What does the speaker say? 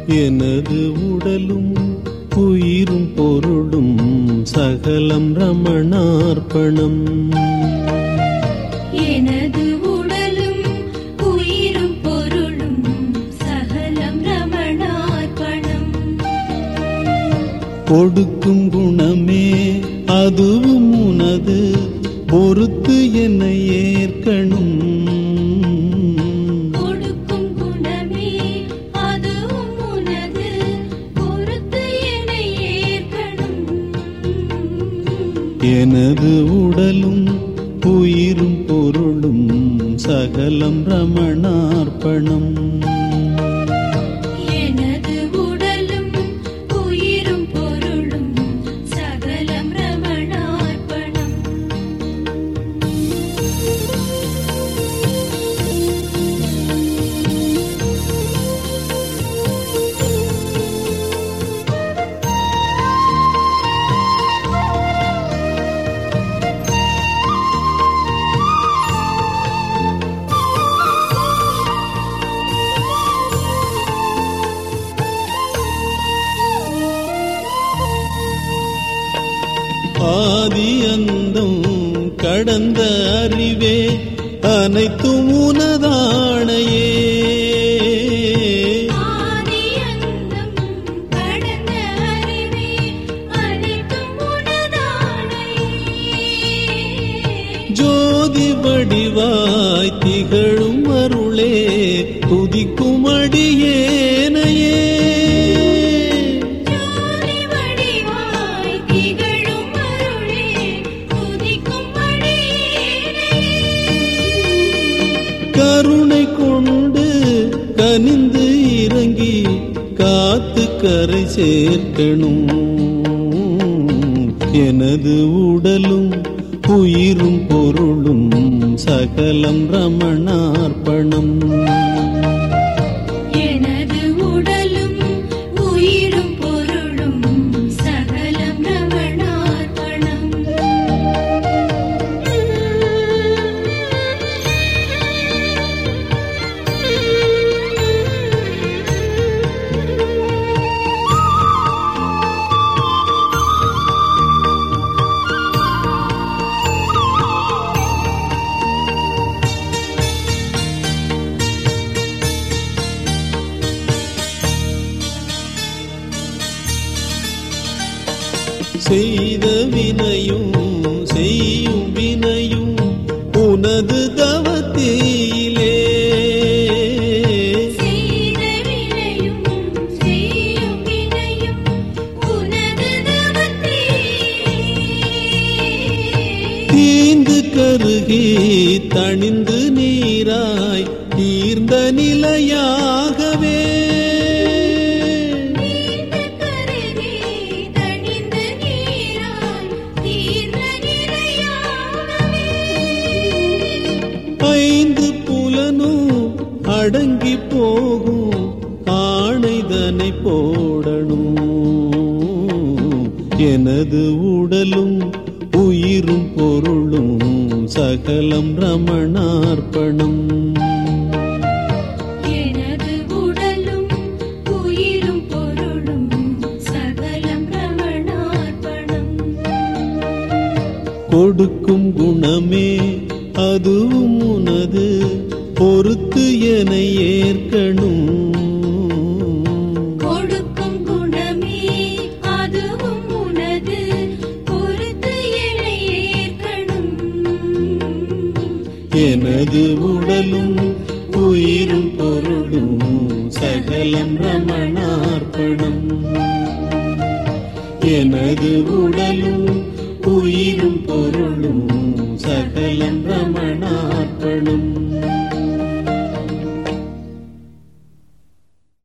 எனது உடலும் உயிரும் பொருளும் சகலம் ரமணார்ப்பணம் எனது உடலும் உயிரும் பொருளும் சகலம் ரமணார்ப்பணம் கொடுக்கும் குணமே அதுவும் உனது பொறுத்து என்னை ஏற்கணும் கொடுக்கும் குணமே அதுவும் உனது பொறுத்து என்னை ஏற்கணும் எனது உடலும் உயிரும் பொருளும் சகலம் ரமணார்ப்பணம் எனது உடலும் உயிரும் பொருளும் சகலம் ரமணார்ப்பணம் ஆதி அந்தம் கடந்த அறிவே அனைத்தும் உனதானையே ஆதி அந்தம் கடந்த அறிவே அனைத்தும் உனதானையே ஜோதி வடிவாய் திகழும் அருளே துதிக்கும் அடியேனையே ஜோதி வடிவாய் திகழும் அருளே துதிக்கும் அடியேனையே கருணை கொண்டு கனிந்து இறங்கி காத்து கரை சேர்க்கணும் எனது உடலும் உயிரும் பொருளும் சகலம் ரமணார்ப்பணம் எனது உடலும் உயிரும் பொருளும் சகலம் ரமணார்ப்பணம் செய்த வினையும் செய்யும் வினையும் உனது தவத்திலே செய்த வினையும் செய்யும் வினையும் உனது தவத்தே தீந்து கருகி தணிந்து நீராய் தீர்ந்த நிலையாகவே தீர்ந்த கருகே தணிந்து நீராய் தீர்ந்த நிலையாகவே ஐந்து புலனும் அடங்கி போகும் ஆணைதனை போடணும் எனது உடலும் உயிரும் பொருளும் சகலம் ரமணார்ப்பணம் எனது உடலும் உயிரும் பொருளும் சகலம் ரமணார்ப்பணம் கொடுக்கும் குணமே அதுவும் உனது பொறுத்து என ஏற்கணும் கொடுக்கும் குணமே அதுவும் உனது பொறுத்து என்னை ஏற்கணும் எனது உடலும் உயிரும் பொருளும் சகலம் ரமணார்ப்பணம் எனது உடலும் உயிரும் பொருளும் சகலம் ரம